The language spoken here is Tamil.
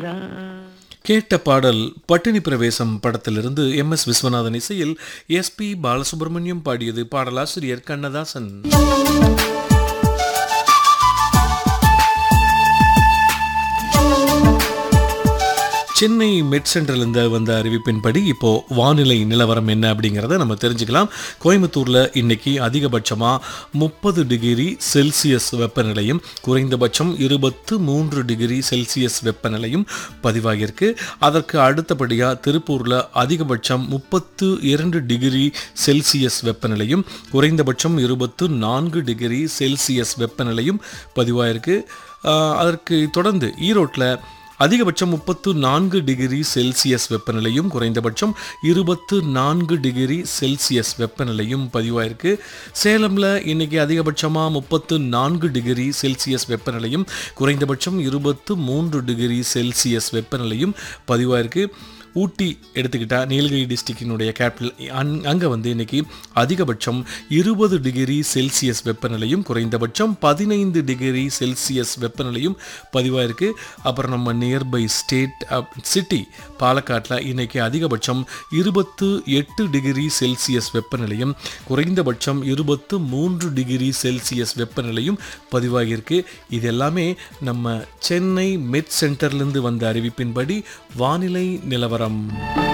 நிலா கேட்ட பாடல் பட்டினி பிரவேசம் படத்திலிருந்து எம் எஸ் விஸ்வநாதன் இசையில் எஸ் பி பாலசுப்ரமணியம் பாடியது பாடலாசிரியர் கண்ணதாசன் சென்னை மெட் சென்டர்லேருந்து வந்த அறிவிப்பின்படி இப்போ வானிலை நிலவரம் என்ன அப்படிங்கிறத நம்ம தெரிஞ்சுக்கலாம் கோயம்புத்தூரில் இன்னைக்கு அதிகபட்சமாக முப்பது டிகிரி செல்சியஸ் வெப்பநிலையும் குறைந்தபட்சம் இருபத்து மூன்று டிகிரி செல்சியஸ் வெப்பநிலையும் பதிவாகியிருக்கு அதற்கு அடுத்தபடியாக திருப்பூரில் அதிகபட்சம் முப்பத்து இரண்டு டிகிரி செல்சியஸ் வெப்பநிலையும் குறைந்தபட்சம் இருபத்து நான்கு டிகிரி செல்சியஸ் வெப்பநிலையும் பதிவாயிருக்கு ஆஹ் அதற்கு தொடர்ந்து ஈரோட்டில் அதிகபட்சம் முப்பத்து நான்கு டிகிரி செல்சியஸ் வெப்பநிலையும் குறைந்தபட்சம் இருபத்து நான்கு டிகிரி செல்சியஸ் வெப்பநிலையும் பதிவாயிருக்கு சேலமில் இன்னைக்கு அதிகபட்சமாக முப்பத்து நான்கு டிகிரி செல்சியஸ் வெப்பநிலையும் குறைந்தபட்சம் இருபத்து மூன்று டிகிரி செல்சியஸ் வெப்பநிலையும் பதிவாயிருக்கு ஊட்டி எடுத்துக்கிட்டா நீலகிரி டிஸ்ட்ரிக்டினுடைய கேபிட்டல் அங் அங்கே வந்து இன்னைக்கு அதிகபட்சம் இருபது டிகிரி செல்சியஸ் வெப்பநிலையும் குறைந்தபட்சம் பதினைந்து டிகிரி செல்சியஸ் வெப்பநிலையும் பதிவாயிருக்கு அப்புறம் நம்ம நியர்பை ஸ்டேட் சிட்டி பாலக்காட்டில் இன்னைக்கு அதிகபட்சம் இருபத்து எட்டு டிகிரி செல்சியஸ் வெப்பநிலையும் குறைந்தபட்சம் இருபத்து மூன்று டிகிரி செல்சியஸ் வெப்பநிலையும் பதிவாகியிருக்கு இது எல்லாமே நம்ம சென்னை மெட் சென்டர்லேருந்து வந்த அறிவிப்பின்படி வானிலை நிலவரம்